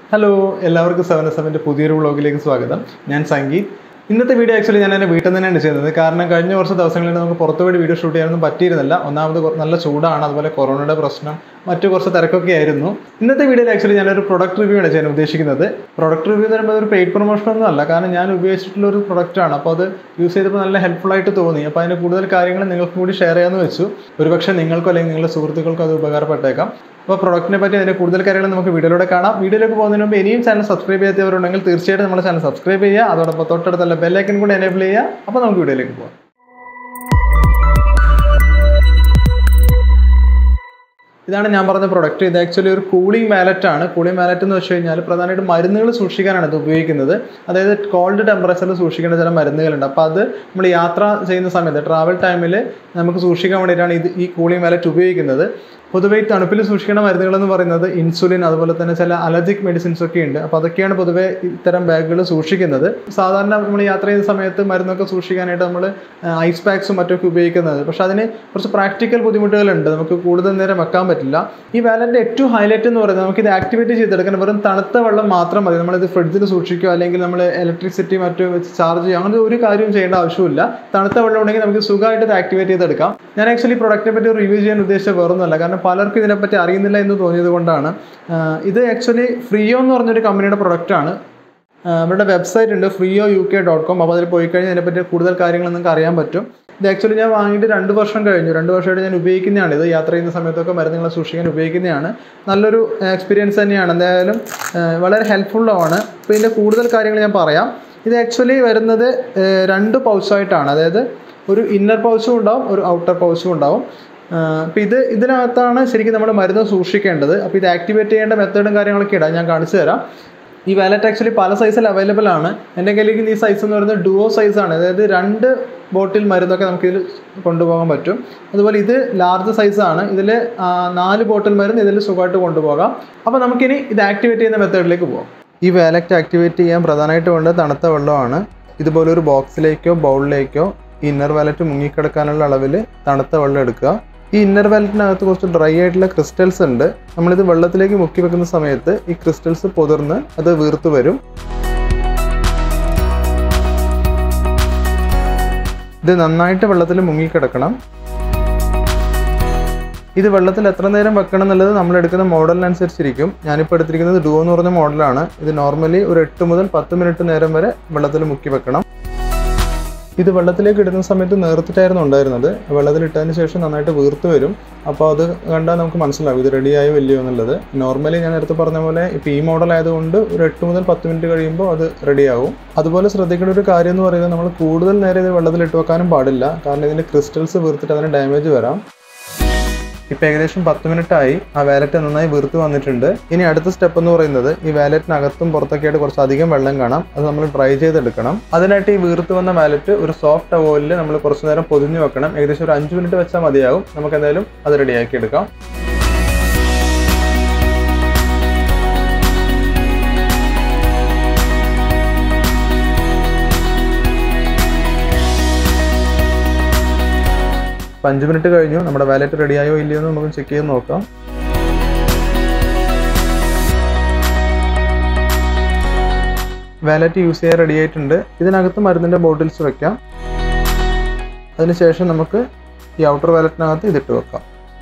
hello എല്ലാവർക്കും seven S എമ്മിൻ്റെ പുതിയൊരു വ്ളോഗിലേക്ക് സ്വാഗതം ഞാൻ സംഗീത് ഇന്നത്തെ വീഡിയോ ആക്ച്വലി ഞാൻ എൻ്റെ വീട്ടിൽ നിന്ന് തന്നെയാണ് ചെയ്യുന്നത് കാരണം കഴിഞ്ഞ കുറച്ച് ദിവസങ്ങളിൽ നമുക്ക് പുറത്തു പോയി വീഡിയോ ഷൂട്ട് ചെയ്യാനൊന്നും പറ്റിയിരുന്നില്ല ഒന്നാമത് കൊ- നല്ല ചൂടാണ് അതുപോലെ കൊറോണയുടെ പ്രശ്നം മറ്റു കുറച്ച് തിരക്കൊക്കെ ആയിരുന്നു ഇന്നത്തെ വീഡിയോയിൽ ആക്ച്വലി ഞാനൊരു പ്രൊഡക്റ്റ് റിവ്യൂ ആണ് ചെയ്യാൻ ഉദ്ദേശിക്കുന്നത് പ്രൊഡക്റ്റ് റിവ്യൂ എന്ന് പറയുമ്പോൾ ഒരു പെയ്ഡ് പ്രൊമോഷൻ ഒന്നും അല്ല കാരണം ഞാൻ ഉപയോഗിച്ചിട്ടുള്ള ഒരു പ്രൊഡക്റ്റ് ആണ് അപ്പോൾ അത് യൂസ് ചെയ്തപ്പോൾ നല്ല ഹെൽപ്ഫുൾ ആയിട്ട് തോന്നി അപ്പോൾ അതിന് കൂടുതൽ കാര്യങ്ങൾ നിങ്ങൾക്ക് കൂടി ഷെയർ ചെയ്യാമെന്ന് വെച്ചു ഒരുപക്ഷെ നിങ്ങൾക്കോ അല്ലെങ്കിൽ നിങ്ങളുടെ സുഹൃത്തുക്കൾക്കോ അത് ഉപകാരപ്പെട്ടേക്കാം അപ്പോൾ പ്രൊഡക്റ്റിനെ പറ്റി അതിൻ്റെ കൂടുതൽ കാര്യങ്ങൾ നമുക്ക് വീഡിയോയിലൂടെ കാണാം വീഡിയോയിലേക്ക് പോകുന്നതിന് മുമ്പ് ഇനിയും ചാനൽ സബ്സ്ക്രൈബ് ചെയ്യാത്തവരുണ്ടെങ്കിൽ തീർച്ചയായിട്ടും നമ്മുടെ ചാനൽ സബ്സ്ക്രൈബ് ചെയ്യുക അതോടൊപ്പം തൊട്ടടുത്തുള്ള ബെല്ലൈക്കൻ കൂടി എനേബിൾ ചെയ്യുക അപ്പോൾ നമുക്ക് വീഡിയോയിലേക്ക് പോകാം ഇതാണ് ഞാൻ പറഞ്ഞ പ്രൊഡക്റ്റ് ഇത് ആക്ച്വലി ഒരു കൂളിംഗ് വാലറ്റ് ആണ് കൂളിംഗ് വാലറ്റ് എന്ന് വെച്ച് കഴിഞ്ഞാൽ പ്രധാനമായിട്ടും മരുന്നുകൾ സൂക്ഷിക്കാനാണ് ഇത് ഉപയോഗിക്കുന്നത് അതായത് കോൾഡ് ടെമ്പറേച്ചറിൽ സൂക്ഷിക്കേണ്ട ചില മരുന്നുകളുണ്ട് അപ്പോൾ അത് നമ്മൾ യാത്ര ചെയ്യുന്ന സമയത്ത് ട്രാവൽ ടൈമിൽ നമുക്ക് സൂക്ഷിക്കാൻ വേണ്ടിയിട്ടാണ് ഇത് ഈ കൂളിംഗ് വാലറ്റ് ഉപയോഗിക്കുന്നത് പൊതുവെ ഈ തണുപ്പിൽ സൂക്ഷിക്കേണ്ട മരുന്നുകൾ എന്ന് പറയുന്നത് ഇൻസുലിൻ അതുപോലെ തന്നെ ചില അലർജിക് മെഡിസിൻസ് ഒക്കെ ഉണ്ട് അപ്പോൾ അതൊക്കെയാണ് പൊതുവെ ഇത്തരം ബാഗുകൾ സൂക്ഷിക്കുന്നത് സാധാരണ നമ്മൾ യാത്ര ചെയ്യുന്ന സമയത്ത് മരുന്നൊക്കെ സൂക്ഷിക്കാനായിട്ട് നമ്മൾ ഐസ് പാക്സും മറ്റൊക്കെ ഉപയോഗിക്കുന്നത് പക്ഷെ അതിന് കുറച്ച് പ്രാക്ടിക്കൽ ബുദ്ധിമുട്ടുകളുണ്ട് നമുക്ക് കൂടുതൽ നേരം വെക്കാൻ പറ്റില്ല ഈ വാലറ്റിൻ്റെ ഏറ്റവും ഹൈലൈറ്റ് എന്ന് പറയുന്നത് നമുക്ക് ഇത് ആക്ടിവേറ്റ് ചെയ്തെടുക്കാൻ വെറും തണുത്ത വെള്ളം മാത്രം മതി നമ്മളിത് ഫ്രിഡ്ജിൽ സൂക്ഷിക്കുക അല്ലെങ്കിൽ നമ്മൾ ഇലക്ട്രിസിറ്റി മറ്റു വെച്ച് ചാർജ് ചെയ്യുക അങ്ങനെ ഒരു കാര്യം ചെയ്യേണ്ട ആവശ്യമില്ല തണുത്ത വെള്ളം ഉണ്ടെങ്കിൽ നമുക്ക് സുഖമായിട്ട് ഇത് ആക്ടിവേറ്റ് ചെയ്തെടുക്കാം ഞാൻ ആക്ച്വലി പ്രൊഡക്റ്റിനെ പറ്റി റിവ്യൂ ചെയ്യാൻ ഉദ്ദേശിച്ച വേറൊന്നുമല്ല കാരണം പലർക്കും ഇതിനെപ്പറ്റി അറിയുന്നില്ല എന്ന് തോന്നിയത് കൊണ്ടാണ് ആഹ് ഇത് ആക്ച്വലി ഫ്രീയോ എന്ന് പറഞ്ഞൊരു കമ്പനിയുടെ പ്രൊഡക്റ്റാണ് അവരുടെ വെബ്സൈറ്റ് ഉണ്ട് Frio U K dot com അപ്പോൾ അതിൽ പോയി കഴിഞ്ഞാൽ ഇതിനെപ്പറ്റി കൂടുതൽ കാര്യങ്ങൾ നിങ്ങൾക്ക് അറിയാൻ പറ്റും ഇത് ആക്ച്വലി ഞാൻ വാങ്ങിയിട്ട് രണ്ട് വർഷം കഴിഞ്ഞു രണ്ട് വർഷമായിട്ട് ഞാൻ ഉപയോഗിക്കുന്നതാണ് ഇത് യാത്ര ചെയ്യുന്ന സമയത്തൊക്കെ മരുന്നുകളെ സൂക്ഷിക്കാൻ ഉപയോഗിക്കുന്നതാണ് നല്ലൊരു എക്സ്പീരിയൻസ് തന്നെയാണ് എന്തായാലും ആഹ് വളരെ ഹെൽപ്ഫുള്ളാണ് അപ്പോൾ ഇതിൻ്റെ കൂടുതൽ കാര്യങ്ങൾ ഞാൻ പറയാം ഇത് ആക്ച്വലി വരുന്നത് ആഹ് രണ്ട് പൗച്ചായിട്ടാണ് അതായത് ഒരു ഇന്നർ പൗച്ചും ഉണ്ടാവും ഒരു ഔട്ടർ പൗച്ചും ഉണ്ടാവും അപ്പോൾ ഇത് ഇതിനകത്താണ് ശരിക്കും നമ്മൾ മരുന്ന് സൂക്ഷിക്കേണ്ടത് അപ്പോൾ ഇത് ആക്ടിവേറ്റ് ചെയ്യേണ്ട മെത്തേഡും കാര്യങ്ങളൊക്കെ ഇടാം ഞാൻ കാണിച്ചു തരാം ഈ വാലറ്റ് ആക്ച്വലി പല സൈസിൽ അവൈലബിൾ ആണ് എൻ്റെ കയ്യിലേക്ക് ഈ സൈസ് എന്ന് പറയുന്നത് ഡുവോ സൈസാണ് അതായത് രണ്ട് ബോട്ടിൽ മരുന്നൊക്കെ നമുക്ക് ഇതിൽ കൊണ്ടുപോകാൻ പറ്റും അതുപോലെ ഇത് ലാർജ് സൈസാണ് ഇതിൽ നാല് ബോട്ടിൽ മരുന്ന് ഇതിൽ സുഖമായിട്ട് കൊണ്ടുപോകാം അപ്പോൾ നമുക്കിനി ഇത് ആക്ടിവേറ്റ് ചെയ്യുന്ന മെത്തേഡിലേക്ക് പോകാം ഈ വാലറ്റ് ആക്ടിവേറ്റ് ചെയ്യാൻ പ്രധാനമായിട്ട് വേണ്ടത് തണുത്ത വെള്ളമാണ് ഇതുപോലെ ഒരു ബോക്സിലേക്കോ ബൗളിലേക്കോ ഈ ഇന്നർ വാലറ്റ് മുങ്ങിക്കിടക്കാനുള്ള അളവിൽ തണുത്ത വെള്ളം എടുക്കുക ഈ ഇന്നർ വാലറ്റിനകത്ത് കുറച്ച് ഡ്രൈ ആയിട്ടുള്ള ക്രിസ്റ്റൽസ് ഉണ്ട് നമ്മളിത് വെള്ളത്തിലേക്ക് മുക്കി വെക്കുന്ന സമയത്ത് ഈ ക്രിസ്റ്റൽസ് പൊതിർന്ന് അത് വീർത്ത് വരും ഇത് നന്നായിട്ട് വെള്ളത്തിൽ മുങ്ങിക്കിടക്കണം ഇത് വെള്ളത്തിൽ എത്ര നേരം വെക്കണം എന്നുള്ളത് നമ്മൾ എടുക്കുന്ന മോഡലിനനുസരിച്ചിരിക്കും ഞാനിപ്പോൾ എടുത്തിരിക്കുന്നത് ഡുവോ എന്ന് പറഞ്ഞ മോഡലാണ് ഇത് നോർമലി ഒരു എട്ട് മുതൽ പത്ത് മിനിറ്റ് നേരം വരെ വെള്ളത്തിൽ മുക്കി വെക്കണം ഇത് വെള്ളത്തിലേക്ക് ഇടുന്ന സമയത്ത് നേർത്തിട്ടായിരുന്നു ഉണ്ടായിരുന്നത് വെള്ളത്തിൽ ഇട്ടതിന് ശേഷം നന്നായിട്ട് വീർത്ത് വരും അപ്പോൾ അത് കണ്ടാൽ നമുക്ക് മനസ്സിലാവും ഇത് റെഡിയായോ ഇല്ലയോ എന്നുള്ളത് നോർമലി ഞാൻ നേരത്തെ പറഞ്ഞ പോലെ ഇപ്പോൾ ഈ മോഡൽ ആയതുകൊണ്ട് ഒരു എട്ട് മുതൽ പത്ത് മിനിറ്റ് കഴിയുമ്പോൾ അത് റെഡിയാവും അതുപോലെ ശ്രദ്ധിക്കേണ്ട ഒരു കാര്യം എന്ന് പറയുന്നത് നമ്മൾ കൂടുതൽ നേരം ഇത് വെള്ളത്തിൽ ഇട്ട് വെക്കാനും പാടില്ല കാരണം ഇതിൻ്റെ ക്രിസ്റ്റൽസ് വീർത്തിട്ട് അതിന് ഡാമേജ് വരാം ഇപ്പം ഏകദേശം പത്ത് മിനിറ്റ് ആയി ആ വാലറ്റ് നന്നായി വീർത്ത് വന്നിട്ടുണ്ട് ഇനി അടുത്ത സ്റ്റെപ്പ് എന്ന് പറയുന്നത് ഈ വാലറ്റിനകത്തും പുറത്തൊക്കെ ആയിട്ട് കുറച്ച് അധികം വെള്ളം കാണാം അത് നമ്മൾ ഡ്രൈ ചെയ്തെടുക്കണം അതിനായിട്ട് ഈ വീർത്ത് വന്ന വാലറ്റ് ഒരു സോഫ്റ്റ് ടവലിൽ നമ്മൾ കുറച്ച് നേരം പൊതിഞ്ഞ് വെക്കണം ഏകദേശം ഒരു അഞ്ച് മിനിറ്റ് വെച്ചാൽ മതിയാകും നമുക്ക് എന്തായാലും അത് റെഡിയാക്കി എടുക്കാം ഇപ്പം അഞ്ച് മിനിറ്റ് കഴിഞ്ഞു നമ്മുടെ വാലറ്റ് റെഡിയായോ ഇല്ലയോ എന്ന് നമുക്ക് ചെക്ക് ചെയ്ത് നോക്കാം വാലറ്റ് യൂസ് ചെയ്യാൻ റെഡി ആയിട്ടുണ്ട് ഇതിനകത്ത് മരുന്നിൻ്റെ ബോട്ടിൽസ് വെക്കാം അതിനുശേഷം നമുക്ക് ഈ ഔട്ടർ വാലറ്റിനകത്ത് ഇതിട്ട് വെക്കാം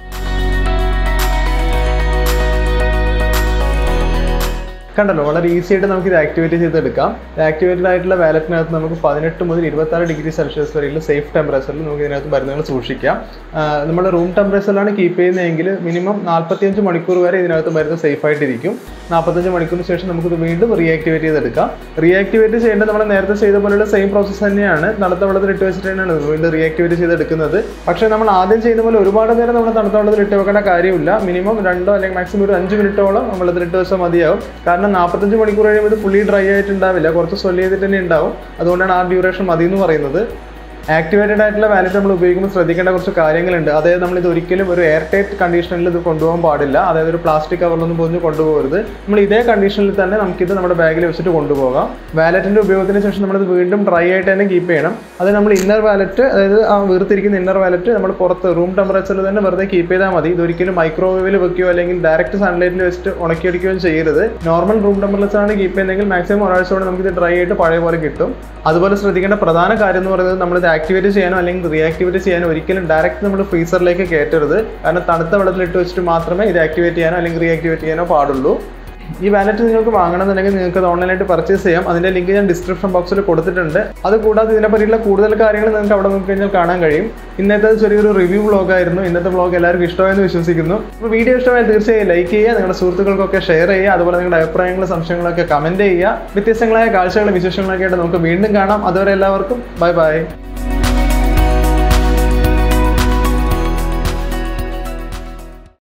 കണ്ടല്ലോ വളരെ ഈസി ആയിട്ട് നമുക്ക് ഇത് ആക്ടിവേറ്റ് ചെയ്തെടുക്കാം ആക്ടിവേറ്റഡ് ആയിട്ടുള്ള വാലറ്റിനകത്ത് നമുക്ക് പതിനെട്ട് മുതൽ ഇരുപത്താറ് ഡിഗ്രി സെൽഷ്യസ് വരെയുള്ള സേഫ് ടെമ്പറേച്ചറിൽ നമുക്ക് ഇതിനകത്ത് മരുന്നുകൾ സൂക്ഷിക്കാം നമ്മൾ റൂം ടെമ്പറേച്ചറിലാണ് കീപ്പ് ചെയ്യുന്നതെങ്കിൽ മിനിമം നാൽപ്പത്തിയഞ്ച് മണിക്കൂർ വരെ ഇതിനകത്ത് മരുന്ന് സേഫ് ആയിട്ടിരിക്കും നാൽപ്പത്തഞ്ച് മണിക്കൂറിന് ശേഷം നമുക്കിത് വീണ്ടും റീആക്ടിവേറ്റ് ചെയ്തെടുക്കാം റീആക്ടിവേറ്റ് ചെയ്യേണ്ടത് നമ്മൾ നേരത്തെ ചെയ്ത പോലെയുള്ള സെയിം പ്രോസസ്സ് തന്നെയാണ് തണുത്ത വെള്ളത്തിൽ ഇട്ട് വെച്ചിട്ട് തന്നെയാണ് വീണ്ടും റീആക്ടിവേറ്റ് ചെയ്തെടുക്കുന്നത് പക്ഷേ നമ്മൾ ആദ്യം ചെയ്യുന്ന പോലെ ഒരുപാട് നേരം നമ്മൾ തണുത്ത വെള്ളത്തിൽ ഇട്ട് വെക്കേണ്ട കാര്യമില്ല മിനിമം രണ്ടോ അല്ലെങ്കിൽ മാക്സിമം ഒരു അഞ്ച് മിനിറ്റോളം വെള്ളത്തിൽ ഇട്ട് വെച്ചാൽ മതിയാവും കാരണം നാൽപ്പത്തഞ്ച് മണിക്കൂർ കഴിയുമ്പോൾ ഇത് ഫുള്ളി ഡ്രൈ ആയിട്ടുണ്ടാവില്ല കുറച്ച് സ്വല് ചെയ്തിട്ട് തന്നെ ഉണ്ടാവും അതുകൊണ്ടാണ് ആ ഡ്യൂറേഷൻ മതി എന്ന് പറയുന്നത് ആക്ടിവേറ്റഡ് ആയിട്ടുള്ള വാലറ്റ് നമ്മൾ ഉപയോഗിക്കുമ്പോൾ ശ്രദ്ധിക്കേണ്ട കുറച്ച് കാര്യങ്ങളുണ്ട് അതായത് നമ്മൾ ഇത് ഒരിക്കലും ഒരു എയർ ടൈറ്റ് കണ്ടീഷനിൽ ഇത് കൊണ്ടുപോകാൻ പാടില്ല അതായത് ഒരു പ്ലാസ്റ്റിക് കവറിലൊന്നും പൊതിഞ്ഞ് കൊണ്ടുപോകരുത് നമ്മൾ ഇതേ കണ്ടീഷനിൽ തന്നെ നമുക്കിത് നമ്മുടെ ബാഗിൽ വെച്ചിട്ട് കൊണ്ടുപോകാം വാലറ്റിന്റെ ഉപയോഗത്തിന് ശേഷം നമ്മളിത് വീണ്ടും ഡ്രൈ ആയിട്ട് തന്നെ കീപ്പ് ചെയ്യണം അത് നമ്മൾ ഇന്നർ വാലറ്റ് അതായത് ആ വീർത്തിരിക്കുന്ന ഇന്നർ വാലറ്റ് നമ്മൾ പുറത്ത് റൂം ടെമ്പറേച്ചറിൽ തന്നെ വെറുതെ കീപ്പ് ചെയ്താൽ മതി ഇതൊരിക്കലും മൈക്രോവേവിൽ വെക്കുകയോ അല്ലെങ്കിൽ ഡയറക്റ്റ് സൺലൈറ്റിൽ വെച്ചിട്ട് ഉണക്കിയടിക്കുകയോ ചെയ്യരുത് നോർമൽ റൂം ടെമ്പറേച്ചറാണ് കീപ്പ് ചെയ്യുന്നതെങ്കിൽ മാക്സിമം ഒരാഴ്ച കൊണ്ട് നമുക്ക് ഇത് ഡ്രൈ ആയിട്ട് പഴയ പോലെ കിട്ടും അതുപോലെ ശ്രദ്ധിക്കേണ്ട പ്രധാന കാര്യം എന്ന് പറയുന്നത് നമ്മളിത് ആക്ടിവേറ്റ് ചെയ്യാനോ അല്ലെങ്കിൽ റീആക്ടിവേറ്റ് ചെയ്യാനോ ഒരിക്കലും ഡയറക്റ്റ് നമ്മൾ ഫ്രീസറിലേക്ക് കയറ്റരുത് കാരണം തണുത്ത വെള്ളത്തിൽ ഇട്ട് വെച്ചിട്ട് മാത്രമേ ഇത് ആക്ടിവേറ്റ് ചെയ്യാനോ അല്ലെങ്കിൽ റീആക്ടിവേറ്റ് ചെയ്യാനോ പാടുള്ളൂ ഈ വാലറ്റ് നിങ്ങൾക്ക് വാങ്ങണമെന്നുണ്ടെങ്കിൽ നിങ്ങൾക്ക് അത് ഓൺലൈനായിട്ട് പർച്ചേസ് ചെയ്യാം അതിന്റെ ലിങ്ക് ഞാൻ ഡിസ്ക്രിപ്ഷൻ ബോക്സിൽ കൊടുത്തിട്ടുണ്ട് അത് കൂടാതെ ഇതിനെപ്പറ്റിയുള്ള കൂടുതൽ കാര്യങ്ങൾ നിങ്ങൾക്ക് അവിടെ നോക്കി കഴിഞ്ഞാൽ കാണാൻ കഴിയും ഇന്നത്തെ ചെറിയൊരു റിവ്യൂ വ്ളോഗ് ആയിരുന്നു ഇന്നത്തെ വ്ളോഗ് എല്ലാവർക്കും ഇഷ്ടമായെന്ന് വിശ്വസിക്കുന്നു അപ്പോൾ വീഡിയോ ഇഷ്ടമായാൽ തീർച്ചയായും ലൈക്ക് ചെയ്യുക നിങ്ങളുടെ സുഹൃത്തുക്കൾക്കൊക്കെ ഷെയർ ചെയ്യുക അതുപോലെ നിങ്ങളുടെ അഭിപ്രായങ്ങളും സംശയങ്ങളൊക്കെ കമന്റ് ചെയ്യുക വ്യത്യസ്തങ്ങളായ കാഴ്ചകളും വിശേഷങ്ങളൊക്കെ ആയിട്ട് നമുക്ക് വീണ്ടും കാണാം അതുവരെ എല്ലാവർക്കും ബൈ ബൈ